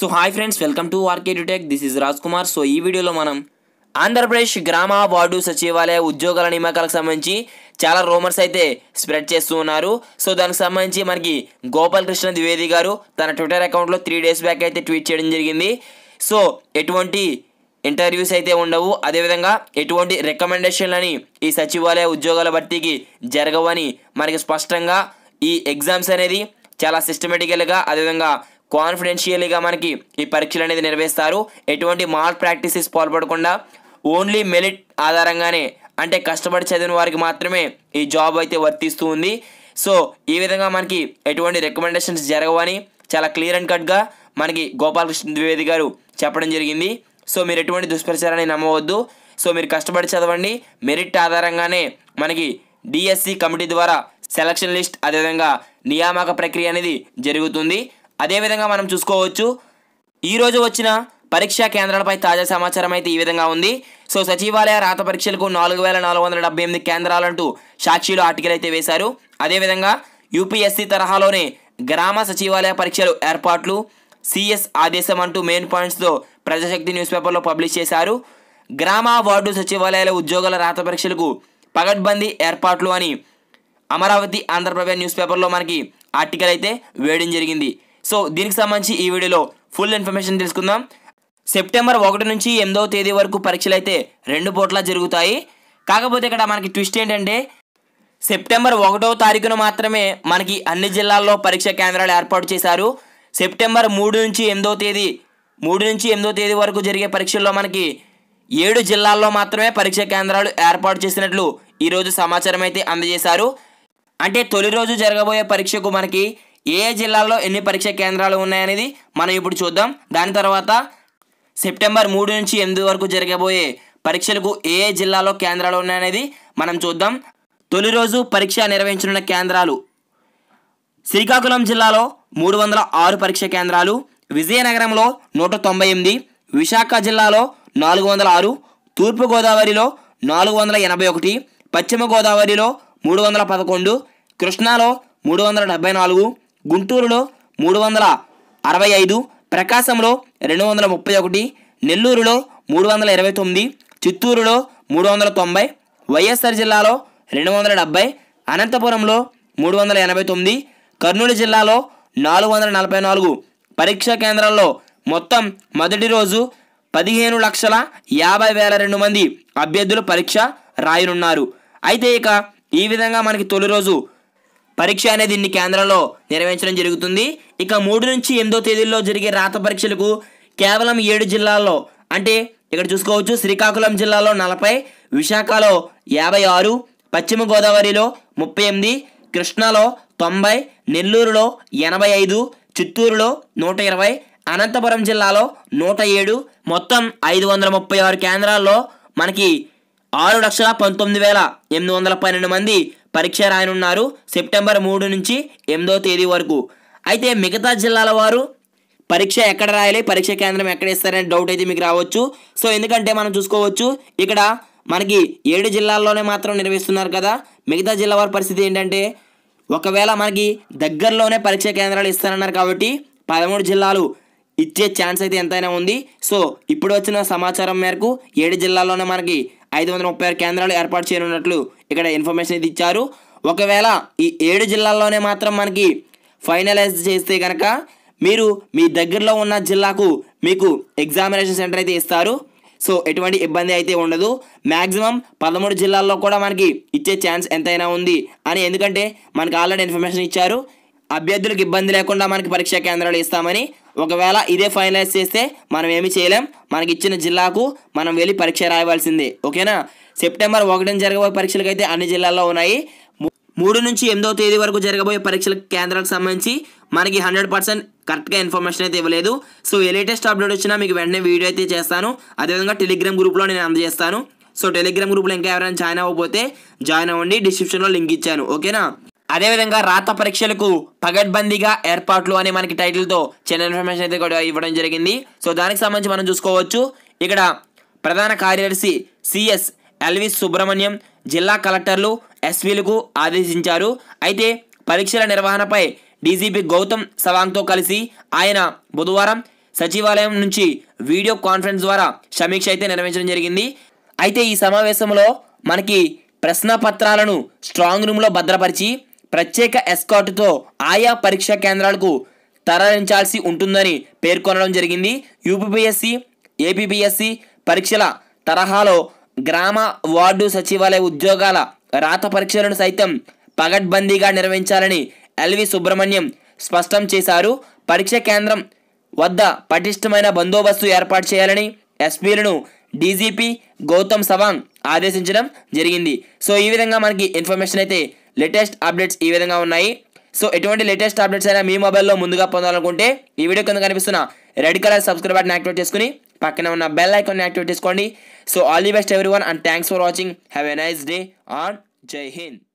so hi friends welcome to RK tech this is Raj Kumar so ఈ వీడియోలో మనం ఆంధ్రప్రదేశ్ గ్రామ వార్డు సచివాలయ ఉద్యోగాల నియామకాలకు సంబంధించి చాలా రూమర్స్ అయితే స్ప్రెడ్ చేస్తూ ఉన్నారు సో దానికి సంబంధించి మనకి గోపాలకృష్ణ ద్వివేది గారు తన ట్విట్టర్ అకౌంట్లో త్రీ డేస్ బ్యాక్ అయితే ట్వీట్ చేయడం జరిగింది సో ఎటువంటి ఇంటర్వ్యూస్ అయితే ఉండవు అదేవిధంగా ఎటువంటి రికమెండేషన్లని ఈ సచివాలయ ఉద్యోగాల భర్తీకి జరగవని మనకి స్పష్టంగా ఈ ఎగ్జామ్స్ అనేది చాలా సిస్టమేటికల్గా అదేవిధంగా కాన్ఫిడెన్షియల్గా మనకి ఈ పరీక్షలు అనేది నిర్వహిస్తారు ఎటువంటి మాల్ ప్రాక్టీసెస్ పాల్పడకుండా ఓన్లీ మెరిట్ ఆధారంగానే అంటే కష్టపడి చదివిన వారికి మాత్రమే ఈ జాబ్ అయితే వర్తిస్తూ ఉంది సో ఈ విధంగా మనకి ఎటువంటి రికమెండేషన్స్ జరగవని చాలా క్లియర్ అండ్ కట్గా మనకి గోపాలకృష్ణ ద్వివేది గారు చెప్పడం జరిగింది సో మీరు ఎటువంటి దుష్ప్రచారాన్ని నమ్మవద్దు సో మీరు కష్టపడి చదవండి మెరిట్ ఆధారంగానే మనకి డిఎస్సి కమిటీ ద్వారా సెలక్షన్ లిస్ట్ అదేవిధంగా నియామక ప్రక్రియ అనేది జరుగుతుంది అదేవిధంగా మనం చూసుకోవచ్చు ఈరోజు వచ్చిన పరీక్షా కేంద్రాలపై తాజా సమాచారం అయితే ఈ విధంగా ఉంది సో సచివాలయ రాత పరీక్షలకు నాలుగు వేల నాలుగు వందల డెబ్బై ఎనిమిది కేంద్రాలంటూ సాక్షిలో ఆర్టికల్ అయితే వేశారు అదేవిధంగా యూపీఎస్సీ తరహాలోనే గ్రామ సచివాలయ పరీక్షలు ఏర్పాట్లు సిఎస్ ఆదేశం అంటూ మెయిన్ పాయింట్స్తో ప్రజాశక్తి న్యూస్ పేపర్లో పబ్లిష్ చేశారు గ్రామ వార్డు సచివాలయాల ఉద్యోగాల రాత పరీక్షలకు పగడ్బందీ ఏర్పాట్లు అని అమరావతి ఆంధ్రప్రభ న్యూస్ పేపర్లో మనకి ఆర్టికల్ అయితే వేయడం జరిగింది సో దీనికి సంబంధించి ఈ వీడియోలో ఫుల్ ఇన్ఫర్మేషన్ తెలుసుకుందాం సెప్టెంబర్ ఒకటి నుంచి ఎనిమిదవ తేదీ వరకు పరీక్షలు అయితే రెండు పూట్ల జరుగుతాయి కాకపోతే ఇక్కడ మనకి ట్విస్ట్ ఏంటంటే సెప్టెంబర్ ఒకటో తారీఖున మాత్రమే మనకి అన్ని జిల్లాల్లో పరీక్ష కేంద్రాలు ఏర్పాటు చేశారు సెప్టెంబర్ మూడు నుంచి ఎనిమిదో తేదీ మూడు నుంచి ఎనిమిదో తేదీ వరకు జరిగే పరీక్షల్లో మనకి ఏడు జిల్లాల్లో మాత్రమే పరీక్ష కేంద్రాలు ఏర్పాటు చేసినట్లు ఈరోజు సమాచారం అయితే అందజేశారు అంటే తొలి రోజు జరగబోయే పరీక్షకు మనకి ఏ ఏ జిల్లాల్లో ఎన్ని పరీక్ష కేంద్రాలు ఉన్నాయనేది మనం ఇప్పుడు చూద్దాం దాని తర్వాత సెప్టెంబర్ మూడు నుంచి ఎనిమిది వరకు జరగబోయే పరీక్షలకు ఏ ఏ జిల్లాలో కేంద్రాలు ఉన్నాయనేది మనం చూద్దాం తొలి రోజు పరీక్ష నిర్వహించనున్న కేంద్రాలు శ్రీకాకుళం జిల్లాలో మూడు వందల ఆరు పరీక్ష కేంద్రాలు విజయనగరంలో నూట తొంభై ఎనిమిది విశాఖ జిల్లాలో నాలుగు వందల ఆరు తూర్పుగోదావరిలో నాలుగు వందల ఎనభై ఒకటి పశ్చిమ గోదావరిలో మూడు వందల పదకొండు కృష్ణాలో మూడు వందల డెబ్బై నాలుగు గుంటూరులో మూడు వందల అరవై ఐదు ప్రకాశంలో రెండు వందల ముప్పై ఒకటి నెల్లూరులో మూడు వందల ఇరవై తొమ్మిది చిత్తూరులో మూడు వందల తొంభై వైఎస్ఆర్ జిల్లాలో రెండు వందల డెబ్బై అనంతపురంలో మూడు వందల ఎనభై తొమ్మిది కర్నూలు జిల్లాలో నాలుగు వందల నలభై నాలుగు పరీక్షా కేంద్రాల్లో మొత్తం మొదటి రోజు పదిహేను లక్షల యాభై వేల రెండు మంది అభ్యర్థులు పరీక్ష రాయనున్నారు అయితే ఇక ఈ విధంగా మనకి తొలి రోజు పరీక్ష అనేది ఇన్ని కేంద్రాల్లో నిర్వహించడం జరుగుతుంది ఇక మూడు నుంచి ఎనిమిదో తేదీల్లో జరిగే రాత పరీక్షలకు కేవలం ఏడు జిల్లాల్లో అంటే ఇక్కడ చూసుకోవచ్చు శ్రీకాకుళం జిల్లాలో నలభై విశాఖలో యాభై ఆరు పశ్చిమ గోదావరిలో ముప్పై ఎనిమిది కృష్ణాలో తొంభై నెల్లూరులో ఎనభై ఐదు చిత్తూరులో నూట ఇరవై అనంతపురం జిల్లాలో నూట ఏడు మొత్తం ఐదు వందల ముప్పై ఆరు కేంద్రాల్లో మనకి ఆరు లక్షల పంతొమ్మిది వేల ఎనిమిది వందల పన్నెండు మంది పరీక్ష రాయనున్నారు సెప్టెంబర్ మూడు నుంచి ఎనిమిదో తేదీ వరకు అయితే మిగతా జిల్లాల వారు పరీక్ష ఎక్కడ రాయాలి పరీక్ష కేంద్రం ఎక్కడ ఇస్తారనే డౌట్ అయితే మీకు రావచ్చు సో ఎందుకంటే మనం చూసుకోవచ్చు ఇక్కడ మనకి ఏడు జిల్లాల్లోనే మాత్రం నిర్వహిస్తున్నారు కదా మిగతా జిల్లా వారి పరిస్థితి ఏంటంటే ఒకవేళ మనకి దగ్గరలోనే పరీక్ష కేంద్రాలు ఇస్తారన్నారు కాబట్టి పదమూడు జిల్లాలు ఇచ్చే ఛాన్స్ అయితే ఎంతైనా ఉంది సో ఇప్పుడు వచ్చిన సమాచారం మేరకు ఏడు జిల్లాల్లోనే మనకి ఐదు వందల ముప్పై ఆరు కేంద్రాలు ఏర్పాటు చేయనున్నట్లు ఇక్కడ ఇన్ఫర్మేషన్ అయితే ఇచ్చారు ఒకవేళ ఈ ఏడు జిల్లాల్లోనే మాత్రం మనకి ఫైనలైజ్ చేస్తే కనుక మీరు మీ దగ్గరలో ఉన్న జిల్లాకు మీకు ఎగ్జామినేషన్ సెంటర్ అయితే ఇస్తారు సో ఎటువంటి ఇబ్బంది అయితే ఉండదు మ్యాక్సిమం పదమూడు జిల్లాల్లో కూడా మనకి ఇచ్చే ఛాన్స్ ఎంతైనా ఉంది అని ఎందుకంటే మనకి ఆల్రెడీ ఇన్ఫర్మేషన్ ఇచ్చారు అభ్యర్థులకు ఇబ్బంది లేకుండా మనకి పరీక్షా కేంద్రాలు ఇస్తామని ఒకవేళ ఇదే ఫైనలైజ్ చేస్తే మనం ఏమి చేయలేం మనకి ఇచ్చిన జిల్లాకు మనం వెళ్ళి పరీక్ష రాయవలసిందే ఓకేనా సెప్టెంబర్ ఒకటిన జరగబోయే పరీక్షలకు అయితే అన్ని జిల్లాల్లో ఉన్నాయి మూ- మూడు నుంచి ఎనిమిదవ తేదీ వరకు జరగబోయే పరీక్షల కేంద్రాలకు సంబంధించి మనకి హండ్రెడ్ పర్సెంట్ కరెక్ట్గా ఇన్ఫర్మేషన్ అయితే ఇవ్వలేదు సో ఏ లేటెస్ట్ అప్డేట్ వచ్చినా మీకు వెంటనే వీడియో అయితే చేస్తాను అదేవిధంగా టెలిగ్రామ్ గ్రూప్లో నేను అందజేస్తాను సో టెలిగ్రామ్ గ్రూప్లో ఇంకా ఎవరైనా జాయిన్ అవ్వకపోతే జాయిన్ అవ్వండి డిస్క్రిప్షన్లో లింక్ ఇచ్చాను ఓకేనా అదేవిధంగా రాత పరీక్షలకు పగడ్బందీగా ఏర్పాట్లు అనే మనకి టైటిల్తో చిన్న ఇన్ఫర్మేషన్ అయితే కూడా ఇవ్వడం జరిగింది సో దానికి సంబంధించి మనం చూసుకోవచ్చు ఇక్కడ ప్రధాన కార్యదర్శి సిఎస్ ఎల్వి సుబ్రహ్మణ్యం జిల్లా కలెక్టర్లు ఎస్పీలకు ఆదేశించారు అయితే పరీక్షల నిర్వహణపై డీజీపీ గౌతమ్ సవాంగ్తో కలిసి ఆయన బుధవారం సచివాలయం నుంచి వీడియో కాన్ఫరెన్స్ ద్వారా సమీక్ష అయితే నిర్వహించడం జరిగింది అయితే ఈ సమావేశంలో మనకి ప్రశ్న పత్రాలను స్ట్రాంగ్ రూమ్లో భద్రపరిచి ప్రత్యేక ఎస్కాట్తో ఆయా పరీక్షా కేంద్రాలకు తరలించాల్సి ఉంటుందని పేర్కొనడం జరిగింది యూపీపీఎస్సి ఏపీపీఎస్సి పరీక్షల తరహాలో గ్రామ వార్డు సచివాలయ ఉద్యోగాల రాత పరీక్షలను సైతం పగడ్బందీగా నిర్వహించాలని ఎల్వి సుబ్రహ్మణ్యం స్పష్టం చేశారు పరీక్ష కేంద్రం వద్ద పటిష్టమైన బందోబస్తు ఏర్పాటు చేయాలని ఎస్పీలను డీజీపీ గౌతమ్ సవాంగ్ ఆదేశించడం జరిగింది సో ఈ విధంగా మనకి ఇన్ఫర్మేషన్ అయితే లేటెస్ట్ అప్డేట్స్ ఈ విధంగా ఉన్నాయి సో ఎటువంటి లేటెస్ట్ అప్డేట్స్ అయినా మీ మొబైల్లో ముందుగా పొందాలనుకుంటే ఈ వీడియో కింద కనిపిస్తున్న red colour subscribe button activate చేసుకుని పక్కన ఉన్న బెల్ ఐకాన్ యాక్టివేట్ చేసుకోండి so all the best everyone and thanks for watching have a nice day on Jai Hind